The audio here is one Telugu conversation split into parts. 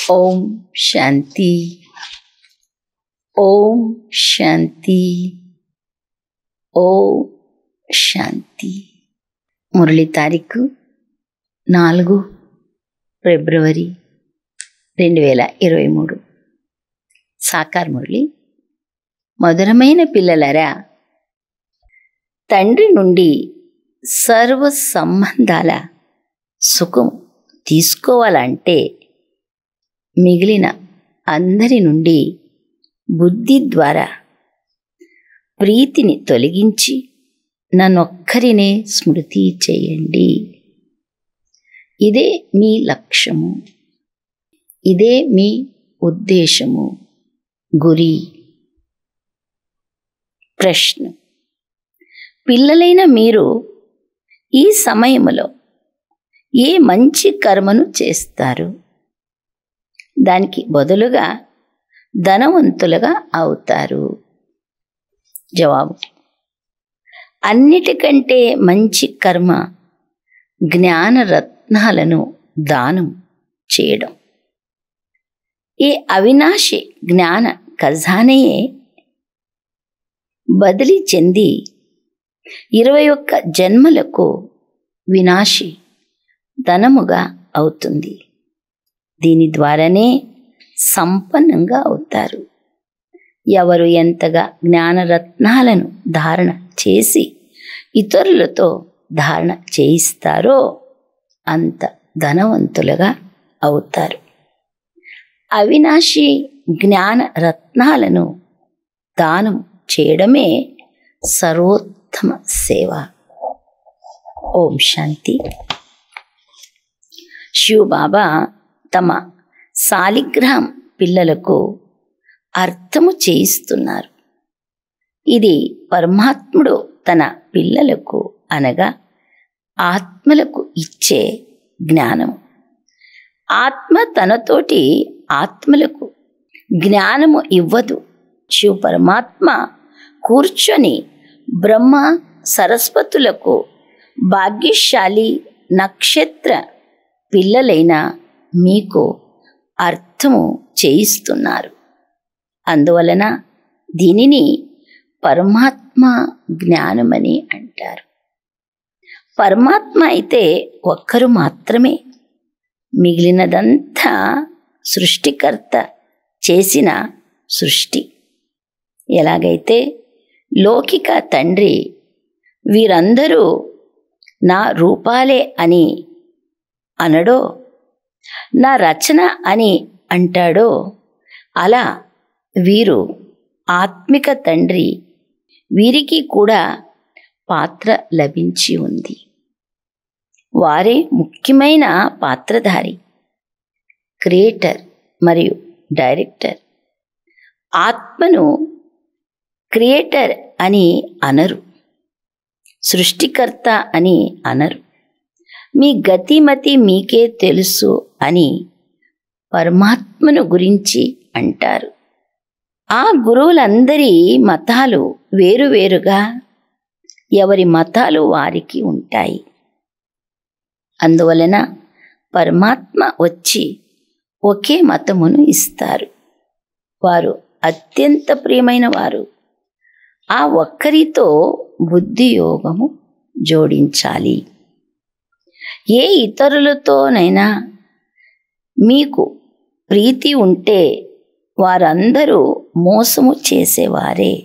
ఓం శాంతి ఓం శాంతి ఓం శాంతి మురళి తారీఖు నాలుగు ఫిబ్రవరి రెండు వేల ఇరవై మూడు సాకార్ మురళి మధురమైన పిల్లలరా తండ్రి నుండి సర్వ సంబంధాల సుఖం తీసుకోవాలంటే మిగిలిన అందరి నుండి బుద్ధి ద్వారా ప్రీతిని తొలగించి నన్నొక్కరినే స్మృతి చేయండి ఇదే మీ లక్ష్యము ఇదే మీ ఉద్దేశము గురి ప్రశ్న పిల్లలైన మీరు ఈ సమయంలో ఏ మంచి కర్మను చేస్తారు దానికి బదులుగా ధనవంతులుగా అవుతారు జవాబు అన్నిటికంటే మంచి కర్మ జ్ఞాన రత్నాలను దానం చేయడం ఈ అవినాశి జ్ఞాన ఖజానయే బదిలీ చెంది ఇరవై ఒక్క జన్మలకు వినాశి ధనముగా అవుతుంది దీని ద్వారానే సంపన్నంగా అవుతారు ఎవరు ఎంతగా జ్ఞానరత్నాలను ధారణ చేసి ఇతరులతో ధారణ చేయిస్తారో అంత ధనవంతులుగా అవుతారు అవినాశి జ్ఞాన రత్నాలను దానం చేయడమే సర్వోత్తమ సేవ ఓం శాంతి శివబాబా తమ సాలిగ్రామ్ పిల్లలకు అర్థము చేయిస్తున్నారు ఇది పరమాత్ముడు తన పిల్లలకు అనగా ఆత్మలకు ఇచ్చే జ్ఞానం ఆత్మ తనతోటి ఆత్మలకు జ్ఞానము ఇవ్వదు శివ పరమాత్మ కూర్చొని బ్రహ్మ సరస్వతులకు భాగ్యశాలి నక్షత్ర పిల్లలైన మీకు అర్థము చేయిస్తున్నారు అందువలన దీనిని పరమాత్మ జ్ఞానమని అంటారు పరమాత్మ అయితే ఒక్కరు మాత్రమే మిగిలినదంతా సృష్టికర్త చేసిన సృష్టి ఎలాగైతే లౌకిక తండ్రి వీరందరూ నా రూపాలే అని అనడో నా రచన అని అంటాడో అలా వీరు ఆత్మిక తండ్రి వీరికి కూడా పాత్ర లభించి ఉంది వారే ముఖ్యమైన పాత్రధారి క్రియేటర్ మరియు డైరెక్టర్ ఆత్మను క్రియేటర్ అని అనరు సృష్టికర్త అని అనరు మీ గతిమతి మీకే తెలుసు అని పరమాత్మను గురించి అంటారు ఆ గురువులందరి మతాలు వేరువేరుగా ఎవరి మతాలు వారికి ఉంటాయి అందువలన పరమాత్మ వచ్చి ఒకే మతమును ఇస్తారు వారు అత్యంత ప్రియమైన వారు ఆ ఒక్కరితో బుద్ధి యోగము జోడించాలి ఏ ఇతరులతోనైనా మీకు ప్రీతి ఉంటే వారందరూ మోసము చేసేవారే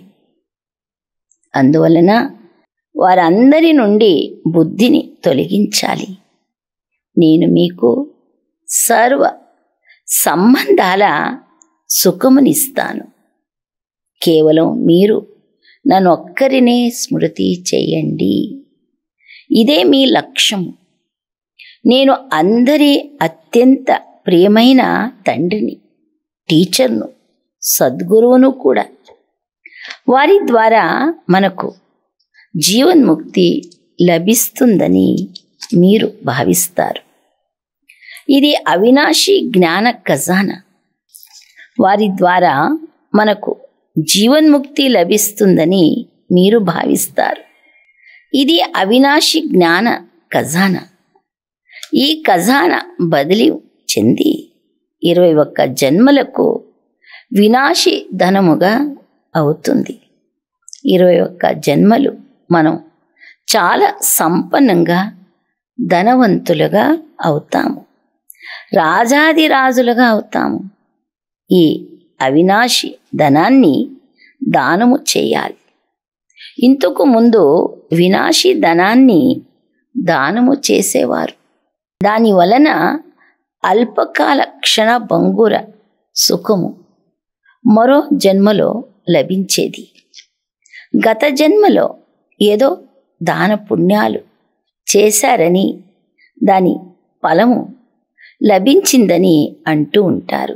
అందువలన వారందరి నుండి బుద్ధిని తొలగించాలి నేను మీకు సర్వ సంబంధాల సుఖమునిస్తాను కేవలం మీరు నన్ను ఒక్కరినే స్మృతి చేయండి ఇదే మీ లక్ష్యము నేను అందరి అత్యంత ప్రియమైన తండ్రిని టీచర్ను సద్గురువును కూడా వారి ద్వారా మనకు జీవన్ముక్తి లభిస్తుందని మీరు భావిస్తారు ఇది అవినాశి జ్ఞాన ఖజానా వారి ద్వారా మనకు జీవన్ముక్తి లభిస్తుందని మీరు భావిస్తారు ఇది అవినాశి జ్ఞాన ఖజానా ఈ ఖజానా బదిలీ చెంది ఇరవై ఒక్క జన్మలకు వినాశి ధనముగా అవుతుంది ఇరవై ఒక్క జన్మలు మనం చాలా సంపన్నంగా ధనవంతులుగా అవుతాము రాజాదిరాజులుగా అవుతాము ఈ అవినాశి ధనాన్ని దానము చేయాలి ఇంతకు ముందు వినాశి ధనాన్ని దానము చేసేవారు దాని వలన అల్పకాల క్షణ భంగుర సుఖము మరో జన్మలో లభించేది గత జన్మలో ఏదో దాన పుణ్యాలు చేశారని దాని ఫలము లభించిందని అంటూ ఉంటారు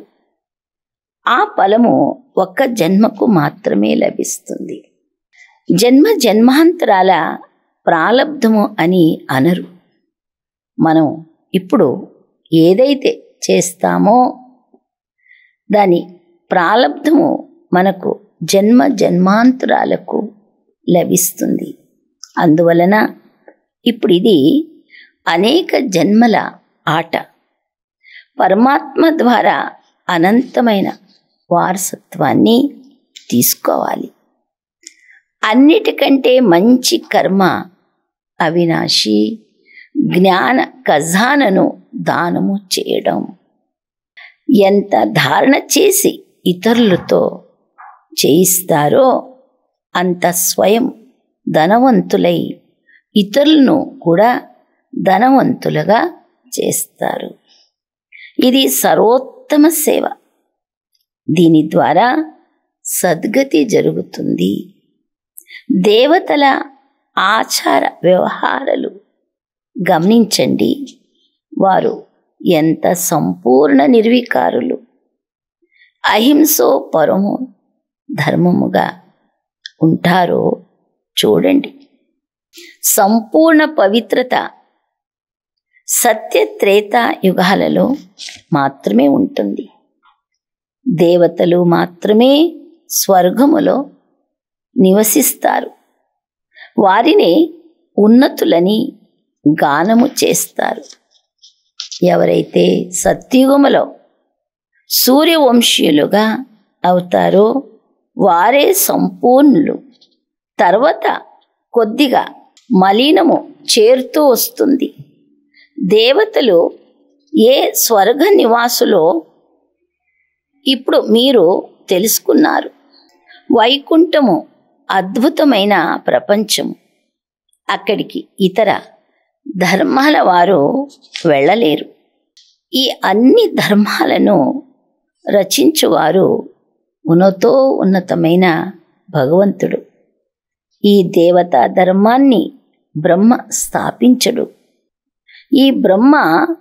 ఆ ఫలము ఒక్క జన్మకు మాత్రమే లభిస్తుంది జన్మ జన్మాంతరాల ప్రాలబ్ధము అని అనరు మనం ఇప్పుడు ఏదైతే చేస్తామో దాని ప్రాలబ్ధము మనకు జన్మ జన్మాంతరాలకు లభిస్తుంది అందువలన ఇప్పుడు ఇది అనేక జన్మల ఆట పరమాత్మ ద్వారా అనంతమైన వారసత్వాన్ని తీసుకోవాలి అన్నిటికంటే మంచి కర్మ అవినాశి జ్ఞాన ఖజానను దానము చేయడం ఎంత ధారణ చేసి ఇతరులతో చేయిస్తారో అంత స్వయం ధనవంతులై ఇతరులను కూడా ధనవంతులుగా చేస్తారు ఇది సర్వోత్తమ సేవ దీని ద్వారా సద్గతి జరుగుతుంది దేవతల ఆచార వ్యవహారాలు గమనించండి వారు ఎంత సంపూర్ణ నిర్వికారులు అహింసో పరమో ధర్మముగా ఉంటారో చూడండి సంపూర్ణ పవిత్రత సత్య త్రేత యుగాలలో మాత్రమే ఉంటుంది దేవతలు మాత్రమే స్వర్గములో నివసిస్తారు వారిని ఉన్నతులని గానము చేస్తారు ఎవరైతే సత్యుగములో సూర్యవంశీయులుగా అవుతారో వారే సంపూర్ణులు తర్వాత కొద్దిగా మలినము చేరుతూ వస్తుంది దేవతలు ఏ స్వర్గ నివాసులో ఇప్పుడు మీరు తెలుసుకున్నారు వైకుంఠము అద్భుతమైన ప్రపంచం అక్కడికి ఇతర ధర్మాల వారు వెళ్ళలేరు ఈ అన్ని ధర్మాలను రచించువారు ఉన్నతో ఉన్నతమైన భగవంతుడు ఈ దేవతా ధర్మాన్ని బ్రహ్మ స్థాపించడు ఈ బ్రహ్మ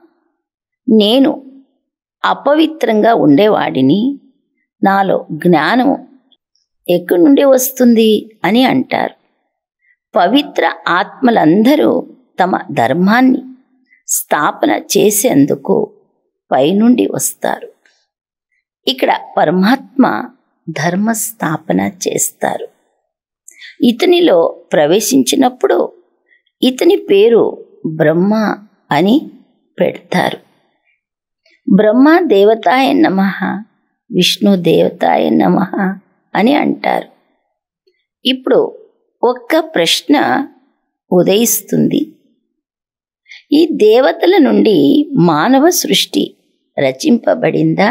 నేను అపవిత్రంగా ఉండేవాడిని నాలో జ్ఞానము ఎక్కడి నుండి వస్తుంది అని అంటారు పవిత్ర ఆత్మలందరూ తమ ధర్మాన్ని స్థాపన చేసేందుకు పైనుండి వస్తారు ఇక్కడ పరమాత్మ ధర్మ స్థాపన చేస్తారు ఇతనిలో ప్రవేశించినప్పుడు ఇతని పేరు బ్రహ్మ అని పెడతారు బ్రహ్మ దేవతాయ నమ విష్ణు దేవతాయ నమ అని అంటారు ఇప్పుడు ఒక్క ప్రశ్న ఉదయిస్తుంది ఈ దేవతల నుండి మానవ సృష్టి రచింపబడిందా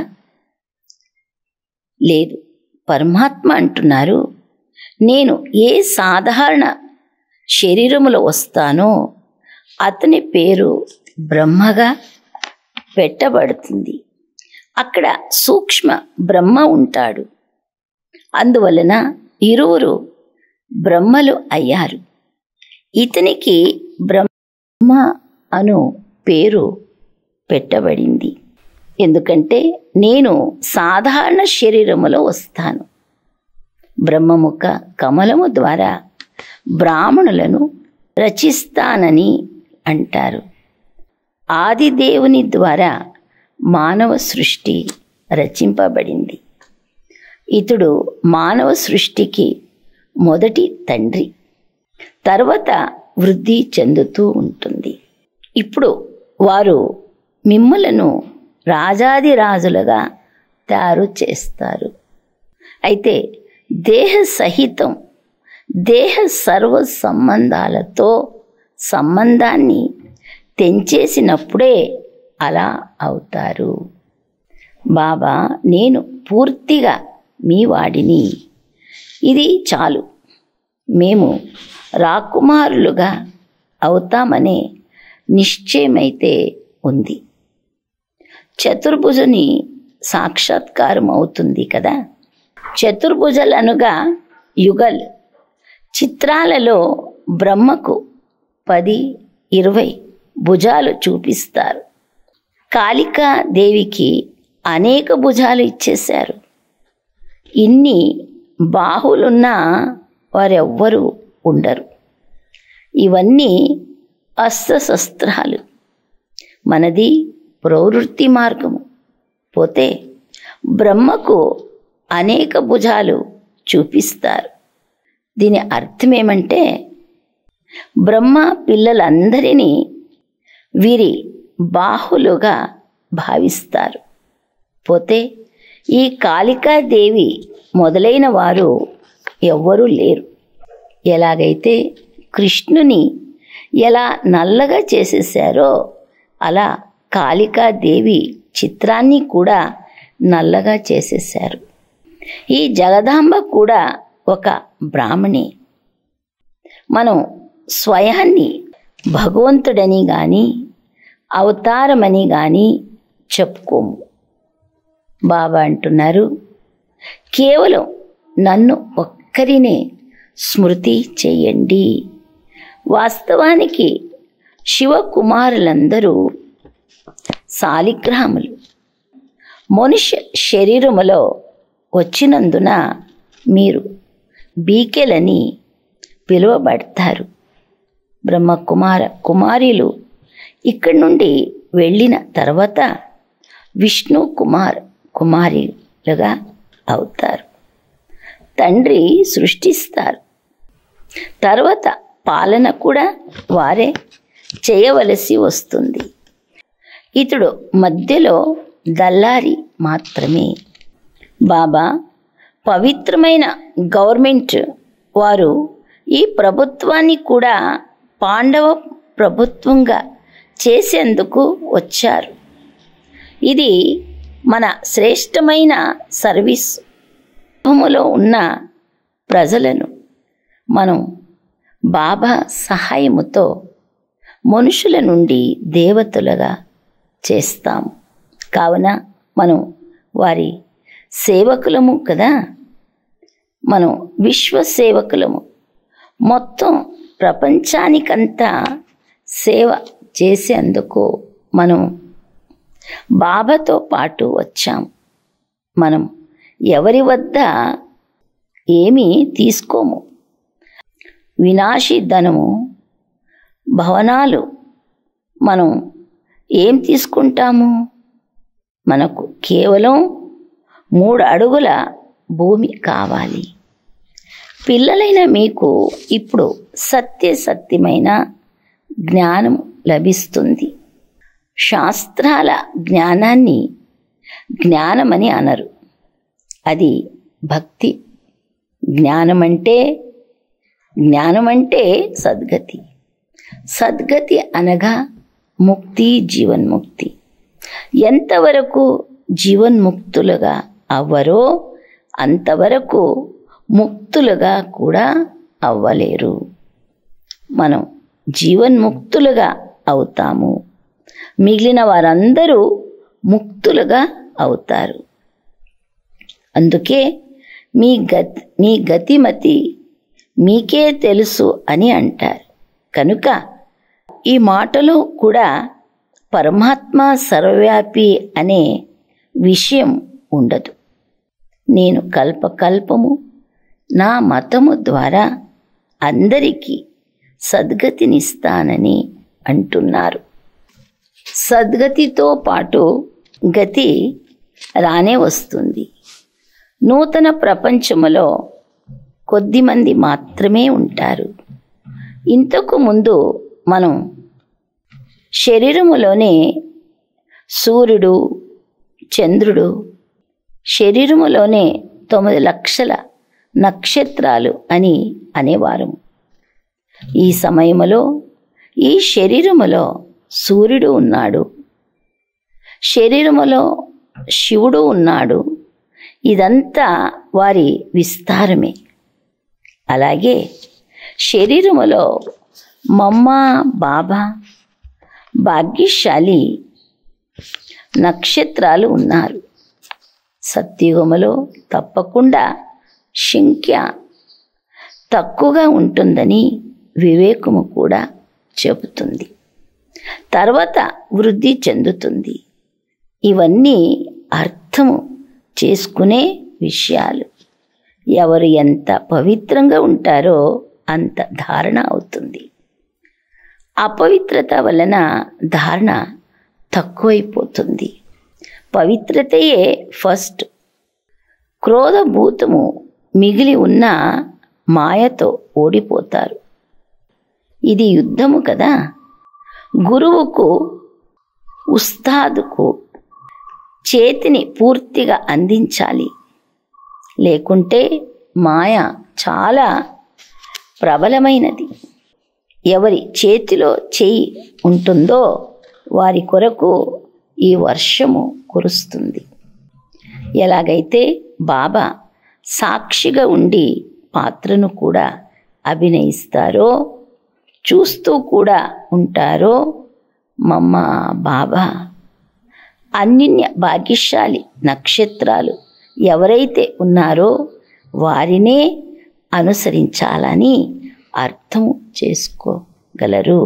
లేదు పరమాత్మ అంటున్నారు నేను ఏ సాధారణ శరీరములో వస్తానో అతని పేరు బ్రహ్మగా పెట్టబడుతుంది అక్కడ సూక్ష్మ బ్రహ్మ ఉంటాడు అందువలన ఇరువురు బ్రహ్మలు అయ్యారు ఇతనికి బ్రహ్మ అను పేరు పెట్టబడింది ఎందుకంటే నేను సాధారణ శరీరములో వస్తాను బ్రహ్మముఖ కమలము ద్వారా బ్రాహ్మణులను రచిస్తానని అంటారు ఆదిదేవుని ద్వారా మానవ సృష్టి రచింపబడింది ఇతడు మానవ సృష్టికి మొదటి తండ్రి తర్వాత వృద్ధి చెందుతూ ఉంటుంది ఇప్పుడు వారు మిమ్మలను రాజాది రాజులుగా తయారు చేస్తారు అయితే దేహ సహితం దేహ సర్వ సంబంధాలతో సంబంధాన్ని తెంచేసినప్పుడే అలా అవుతారు బాబా నేను పూర్తిగా మీ వాడిని ఇది చాలు మేము రాకుమారులుగా అవుతామనే నిశ్చయమైతే ఉంది చతుర్భుజుని సాక్షాత్కారం అవుతుంది కదా చతుర్భుజలనుగా యుగల్ చిత్రాలలో బ్రహ్మకు పది ఇరవై భుజాలు చూపిస్తారు కాళికా దేవికి అనేక భుజాలు ఇచ్చేశారు ఇన్ని బాహులున్నా వారెవ్వరూ ఉండరు ఇవన్నీ అస్త్రశస్త్రాలు మనది ప్రవృత్తి మార్గము పోతే బ్రహ్మకు అనేక భుజాలు చూపిస్తారు దీని అర్థం ఏమంటే బ్రహ్మ పిల్లలందరినీ వీరి బాహులుగా భావిస్తారు పోతే ఈ కాళికాదేవి మొదలైన వారు ఎవ్వరూ లేరు ఎలాగైతే కృష్ణుని ఎలా నల్లగా చేసేసారో అలా కాళికాదేవి చిత్రాన్ని కూడా నల్లగా చేసేశారు ఈ జగదాంబ కూడా ఒక బ్రాహ్మణి మనం స్వయాన్ని భగవంతుడని కానీ అవతారమని కానీ చెప్పుకోము బాబా అంటున్నారు కేవలం నన్ను ఒక్కరినే స్మృతి చేయండి వాస్తవానికి శివకుమారులందరూ శాలిగ్రాములు మనుష్య శరీరములో వచ్చినందున మీరు బీకెలని పిలువబడతారు బ్రహ్మకుమార కుమారిలు ఇక్కడి నుండి వెళ్ళిన తర్వాత విష్ణు కుమార్ కుమారిలుగా అవుతారు తండ్రి సృష్టిస్తారు తర్వాత పాలన కూడా వారే చేయవలసి వస్తుంది ఇతడు మధ్యలో దల్లారి మాత్రమే బాబా పవిత్రమైన గవర్నమెంట్ వారు ఈ ప్రభుత్వాన్ని కూడా పాండవ ప్రభుత్వంగా చేసేందుకు వచ్చారు ఇది మన శ్రేష్టమైన సర్వీస్ భూములో ఉన్న ప్రజలను మనం బాబా సహాయముతో మనుషుల నుండి దేవతలుగా చేస్తాము కావున మనం వారి సేవకులము కదా మనం విశ్వ సేవకులము మొత్తం ప్రపంచానికంతా సేవ చేసేందుకు మనం బాబాతో పాటు వచ్చాం మనం ఎవరి వద్ద ఏమీ తీసుకోము వినాశి ధనము భవనాలు మనం ఏం తీసుకుంటాము మనకు కేవలం మూడు అడుగుల భూమి కావాలి పిల్లలైన మీకు ఇప్పుడు సత్య సత్యమైన జ్ఞానం లభిస్తుంది శాస్త్రాల జ్ఞానాన్ని జ్ఞానమని అనరు అది భక్తి జ్ఞానమంటే జ్ఞానమంటే సద్గతి సద్గతి అనగా ముక్తి జీవన్ముక్తి ఎంతవరకు జీవన్ముక్తులుగా అవ్వరో అంతవరకు ముక్తులుగా కూడా అవ్వలేరు మనం జీవన్ముక్తులుగా అవుతాము మిగిలిన వారందరూ ముక్తులుగా అవుతారు అందుకే మీ గతి మీ గతిమతి మీకే తెలుసు అని అంటారు కనుక ఈ మాటలో కూడా పరమాత్మ సర్వవ్యాపి అనే విషయం ఉండదు నేను కల్పకల్పము నా మతము ద్వారా అందరికీ సద్గతినిస్తానని అంటున్నారు సద్గతితో పాటు గతి రానే వస్తుంది నూతన ప్రపంచములో కొద్దిమంది మాత్రమే ఉంటారు ఇంతకు ముందు మనం శరీరములోనే సూర్యుడు చంద్రుడు శరీరములోనే తొమ్మిది లక్షల నక్షత్రాలు అని అనేవారు ఈ సమయములో ఈ శరీరములో సూర్యుడు ఉన్నాడు శరీరములో శివుడు ఉన్నాడు ఇదంతా వారి విస్తారమే అలాగే శరీరములో మమ్మ బాబా భాగ్యశాలి నక్షత్రాలు ఉన్నారు సత్యుగములో తప్పకుండా సంఖ్య తక్కువగా ఉంటుందని వివేకము కూడా చెబుతుంది తర్వాత వృద్ధి చెందుతుంది ఇవన్నీ అర్థము చేసుకునే విషయాలు ఎవరు ఎంత పవిత్రంగా ఉంటారో అంత ధారణ అవుతుంది అపవిత్రత వలన ధారణ తక్కువైపోతుంది పవిత్రతయే ఫస్ట్ క్రోధభూతము మిగిలి ఉన్న మాయతో ఓడిపోతారు ఇది యుద్ధము కదా గురువుకు ఉస్తాదుకు చేతిని పూర్తిగా అందించాలి లేకుంటే మాయ చాలా ప్రబలమైనది ఎవరి చేతిలో చేయి ఉంటుందో వారి కొరకు ఈ వర్షము కురుస్తుంది ఎలాగైతే బాబా సాక్షిగా ఉండి పాత్రను కూడా అభినయిస్తారో చూస్తూ కూడా ఉంటారో మమ్మ బాబా అన్నిన్య భాగ్యశాలి నక్షత్రాలు ఎవరైతే ఉన్నారో వారినే అనుసరించాలని అర్థం చేసుకోగలరు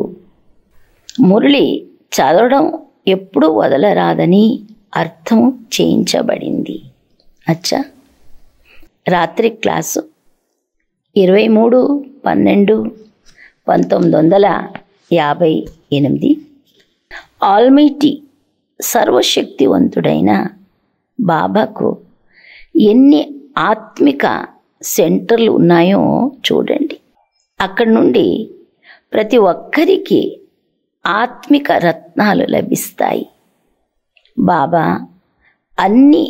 మురళి చదవడం ఎప్పుడూ వదలరాదని అర్థం చేయించబడింది అచ్చా రాత్రి క్లాసు ఇరవై మూడు పన్నెండు పంతొమ్మిది వందల యాభై ఎనిమిది ఆల్మైటీ సర్వశక్తివంతుడైన బాబాకు ఎన్ని ఆత్మిక సెంటర్లు ఉన్నాయో చూడండి అక్కడి నుండి ప్రతి ఒక్కరికి ఆత్మిక రత్నాలు లభిస్తాయి బాబా అన్ని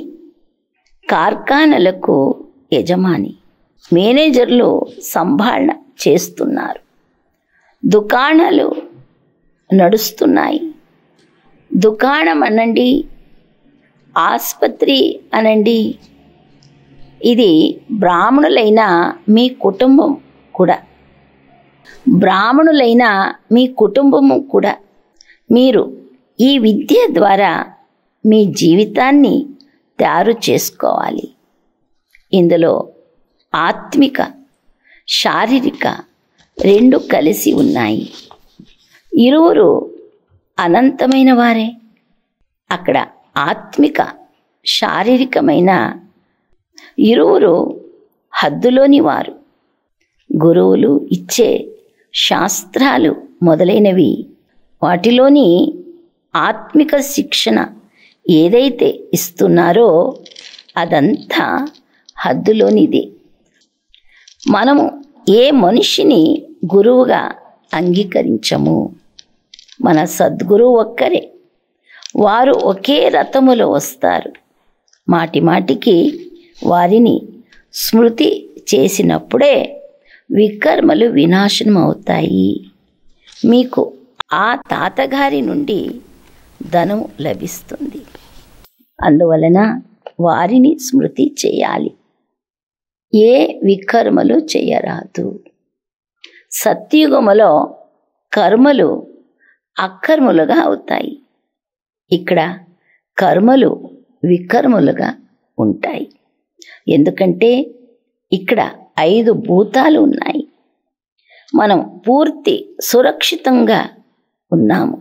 కార్ఖానలకు యజమాని మేనేజర్లు సంభాళన చేస్తున్నారు దుకాణాలు నడుస్తున్నాయి దుకాణం అనండి ఆసుపత్రి అనండి ఇది బ్రాహ్మణులైన మీ కుటుంబం కూడా బ్రాహ్మణులైన మీ కుటుంబము కూడా మీరు ఈ విద్య ద్వారా మీ జీవితాన్ని తయారు చేసుకోవాలి ఇందులో ఆత్మిక శారీరక రెండు కలిసి ఉన్నాయి ఇరువురు అనంతమైన వారే అక్కడ ఆత్మిక శారీరకమైన ఇరువురు హద్దులోని వారు గురువులు ఇచ్చే శాస్త్రాలు మొదలైనవి వాటిలోని ఆత్మిక శిక్షణ ఏదైతే ఇస్తున్నారో అదంతా హద్దులోనిది మనము ఏ మనిషిని గురువుగా అంగీకరించము మన సద్గురువు ఒక్కరే వారు ఒకే రథములో వస్తారు మాటి మాటికి వారిని స్మృతి చేసినప్పుడే వికర్మలు వినాశనం అవుతాయి మీకు ఆ తాతగారి నుండి ధనం లభిస్తుంది అందువలన వారిని స్మృతి చేయాలి ఏ వికర్మలు చేయరాదు సత్యుగములో కర్మలు అకర్మలుగా అవుతాయి ఇక్కడ కర్మలు వికర్మలుగా ఉంటాయి ఎందుకంటే ఇక్కడ ఐదు భూతాలు ఉన్నాయి మనం పూర్తి సురక్షితంగా ఉన్నాము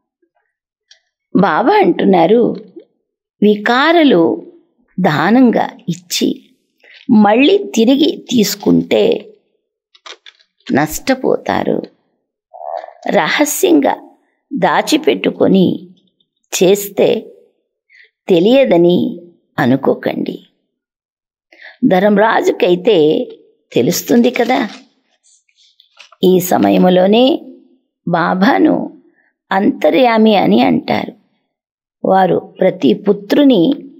బాబా అంటున్నారు వికారలు దానంగా ఇచ్చి మళ్ళీ తిరిగి తీసుకుంటే నష్టపోతారు రహస్యంగా దాచిపెట్టుకొని చేస్తే తెలియదని అనుకోకండి ధర్మరాజుకైతే తెలుస్తుంది కదా ఈ సమయంలోనే బాబాను అంతర్యామి అని అంటారు వారు ప్రతి పుత్రుని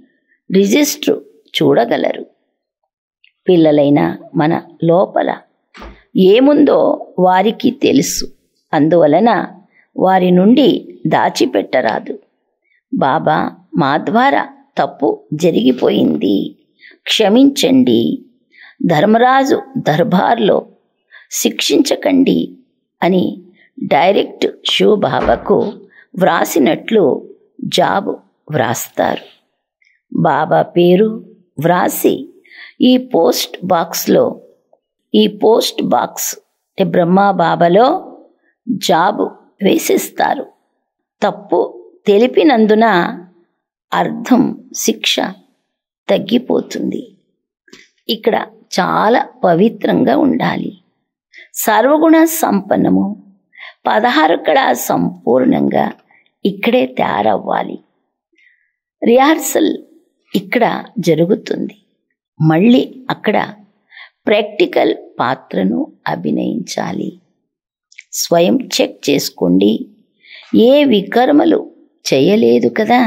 రిజిస్టర్ చూడగలరు పిల్లలైన మన లోపల ఏముందో వారికి తెలుసు అందువలన వారి నుండి దాచిపెట్టరాదు బాబా మా ద్వారా తప్పు జరిగిపోయింది క్షమించండి ధర్మరాజు దర్బార్లో శిక్షించకండి అని డైరెక్ట్ శివబాబాకు వ్రాసినట్లు జాబు వ్రాస్తారు బాబా పేరు వ్రాసి ఈ పోస్ట్ బాక్స్లో ఈ పోస్ట్ బాక్స్ అంటే బ్రహ్మా బాబాలో జాబు వేసిస్తారు తప్పు తెలిపినందున అర్థం శిక్ష తగ్గిపోతుంది ఇక్కడ చాలా పవిత్రంగా ఉండాలి సర్వగుణ సంపన్నము పదహారు కళ సంపూర్ణంగా ఇక్కడే తయారవ్వాలి రిహార్సల్ ఇక్కడ జరుగుతుంది మళ్ళీ అక్కడ ప్రాక్టికల్ పాత్రను అభినయించాలి స్వయం చెక్ చేసుకోండి ఏ వికర్మలు చేయలేదు కదా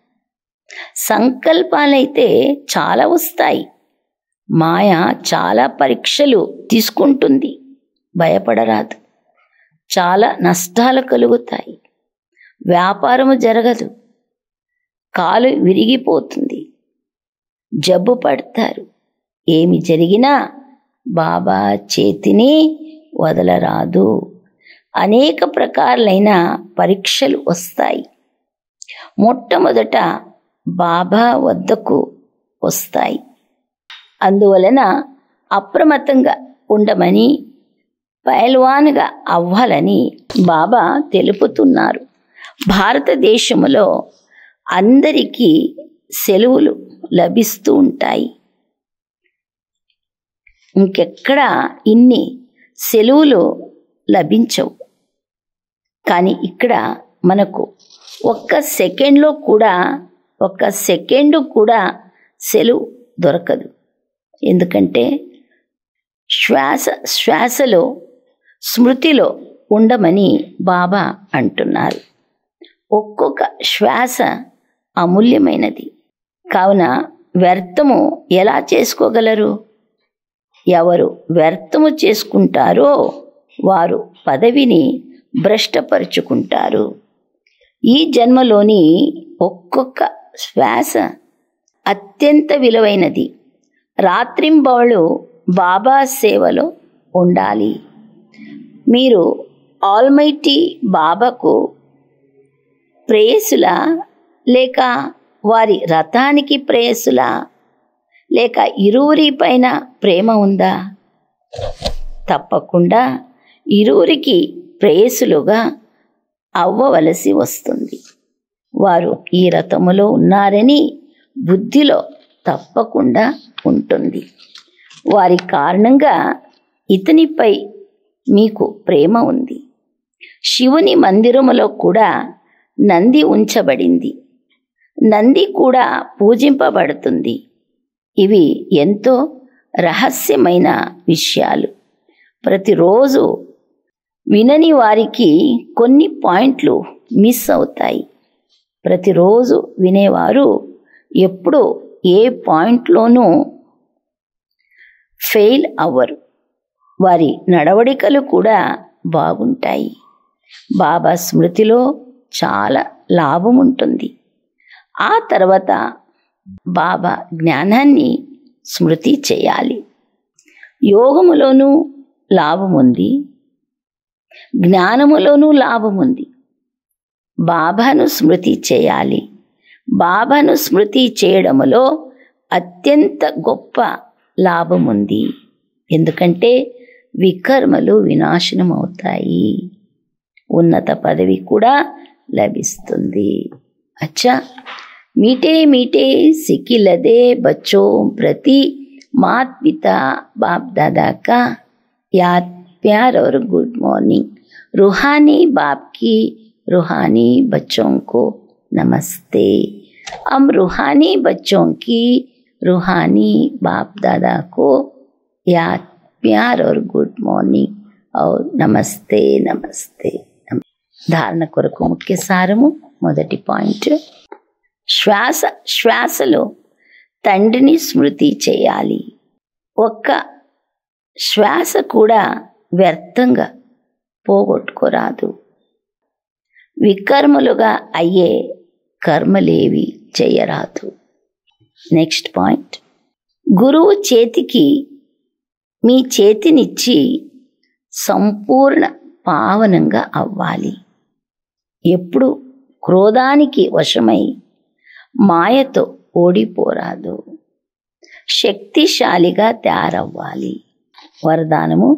సంకల్పాలైతే చాలా వస్తాయి మాయ చాలా పరీక్షలు తీసుకుంటుంది భయపడరాదు చాలా నష్టాలు కలుగుతాయి వ్యాపారము జరగదు కాలు విరిగిపోతుంది జబ్బు పడతారు ఏమి జరిగినా బాబా చేతిని వదలరాదు అనేక ప్రకారులైన పరీక్షలు వస్తాయి మొట్టమొదట బాబా వద్దకు వస్తాయి అందువలన అప్రమత్తంగా ఉండమని పైల్వాన్గా అవ్వాలని బాబా తెలుపుతున్నారు భారతదేశంలో అందరికీ సెలవులు లభిస్తూ ఉంటాయి ఇంకెక్కడ ఇన్ని సెలవులు లభించవు కానీ ఇక్కడ మనకు ఒక్క సెకండ్లో కూడా ఒక్క సెకండ్ కూడా సెలవు దొరకదు ఎందుకంటే శ్వాస శ్వాసలో స్మృతిలో ఉండమని బాబా అంటున్నారు ఒక్కొక్క శ్వాస అమూల్యమైనది కావున వ్యర్థము ఎలా చేసుకోగలరు ఎవరు వ్యర్థము చేసుకుంటారో వారు పదవిని భ్రష్టపరుచుకుంటారు ఈ జన్మలోని ఒక్కొక్క శ్వాస అత్యంత విలువైనది రాత్రింబవళ్ళు బాబా సేవలో ఉండాలి మీరు ఆల్మైటీ బాబాకు ప్రేయసులా లేక వారి రథానికి ప్రేయసులా లేక ఇరువురి పైన ప్రేమ ఉందా తప్పకుండా ఇరువురికి ప్రేయసులుగా అవ్వవలసి వస్తుంది వారు ఈ రథములో ఉన్నారని బుద్ధిలో తప్పకుండా ఉంటుంది వారి కారణంగా ఇతనిపై మీకు ప్రేమ ఉంది శివుని మందిరములో కూడా నంది ఉంచబడింది నంది కూడా పూజింపబడుతుంది ఇవి ఎంతో రహస్యమైన విషయాలు ప్రతిరోజు వినని వారికి కొన్ని పాయింట్లు మిస్ అవుతాయి ప్రతిరోజు వినేవారు ఎప్పుడూ ఏ పాయింట్లోనూ ఫెయిల్ అవ్వరు వారి నడవడికలు కూడా బాగుంటాయి బాబా స్మృతిలో చాలా లాభం ఉంటుంది ఆ తర్వాత బాబా జ్ఞానాన్ని స్మృతి చేయాలి యోగములోనూ లాభం ఉంది జ్ఞానములోనూ లాభం ఉంది బాబాను స్మృతి చేయాలి బాబాను స్మృతి చేయడములో అత్యంత గొప్ప లాభం ఉంది ఎందుకంటే వికర్మలు వినాశనం అవుతాయి ఉన్నత పదవి కూడా లభిస్తుంది అచ్చా మీటే మీటే సిక్కిలదే బచ్చో ప్రతి मात पिता बाप दादा का याद प्यार और गुड मॉर्निंग रूहानी बाप की रूहानी बच्चों को नमस्ते हम रूहानी बच्चों की रूहानी बाप दादा को याद प्यार और गुड मॉर्निंग और నమస్తే నమస్తే ధారణ కొరకు ముఖ్య సారము మొదటి పాయింట్ శ్వాస శ్వాసలో తండ్రిని స్మృతి చేయాలి ఒక్క శ్వాస కూడా వ్యర్థంగా పోగొట్టుకోరాదు వికర్మలుగా అయ్యే కర్మలేవి చేయరాదు నెక్స్ట్ పాయింట్ గురువు చేతికి మీ చేతినిచ్చి సంపూర్ణ పావనంగా అవ్వాలి ఎప్పుడు క్రోధానికి వశమై మాయతో ఓడిపోరాదు శక్తిశాలిగా తయారవ్వాలి వరదానము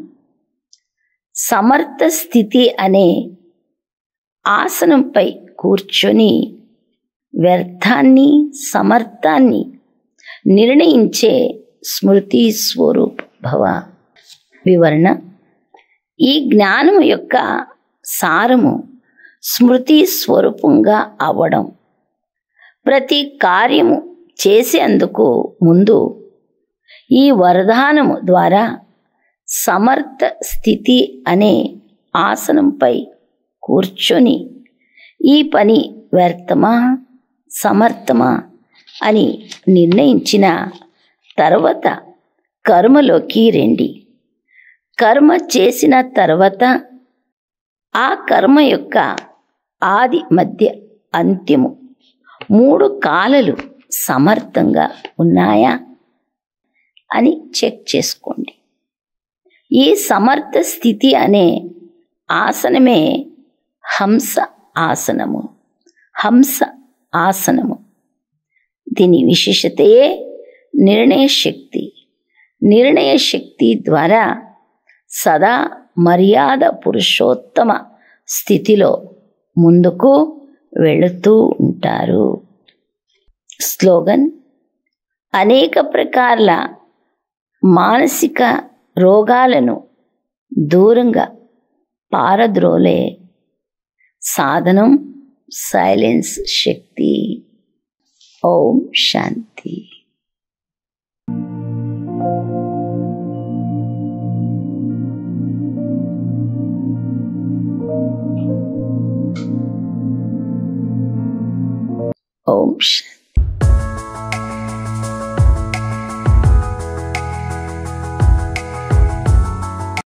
సమర్థ స్థితి అనే ఆసనంపై కూర్చొని వ్యర్థాన్ని సమర్థాన్ని నిర్ణయించే స్మృతి స్వరూప్ భవ వివరణ ఈ జ్ఞానము యొక్క సారము స్మృతి స్వరూపంగా అవ్వడం ప్రతి కార్యము చేసేందుకు ముందు ఈ వరదానము ద్వారా సమర్థ స్థితి అనే ఆసనంపై కూర్చొని ఈ పని వ్యర్థమా సమర్థమా అని నిర్ణయించిన తర్వాత కర్మలోకి రండి కర్మ చేసిన తర్వాత ఆ కర్మ యొక్క ఆది మధ్య అంత్యము మూడు కాలలు సమర్థంగా ఉన్నాయా అని చెక్ చేసుకోండి ఈ సమర్థ స్థితి అనే ఆసనమే హంస ఆసనము హంస ఆసనము దీని విశేషతయే నిర్ణయ శక్తి నిర్ణయ శక్తి ద్వారా సదా మర్యాద పురుషోత్తమ స్థితిలో ముందుకు వెళుతూ ఉంటారు స్లోగన్ అనేక ప్రకారాల మానసిక రోగాలను దూరంగా పారద్రోలే సాధనం సైలెన్స్ శక్తి ఓం శాంతి ఓం శాంతి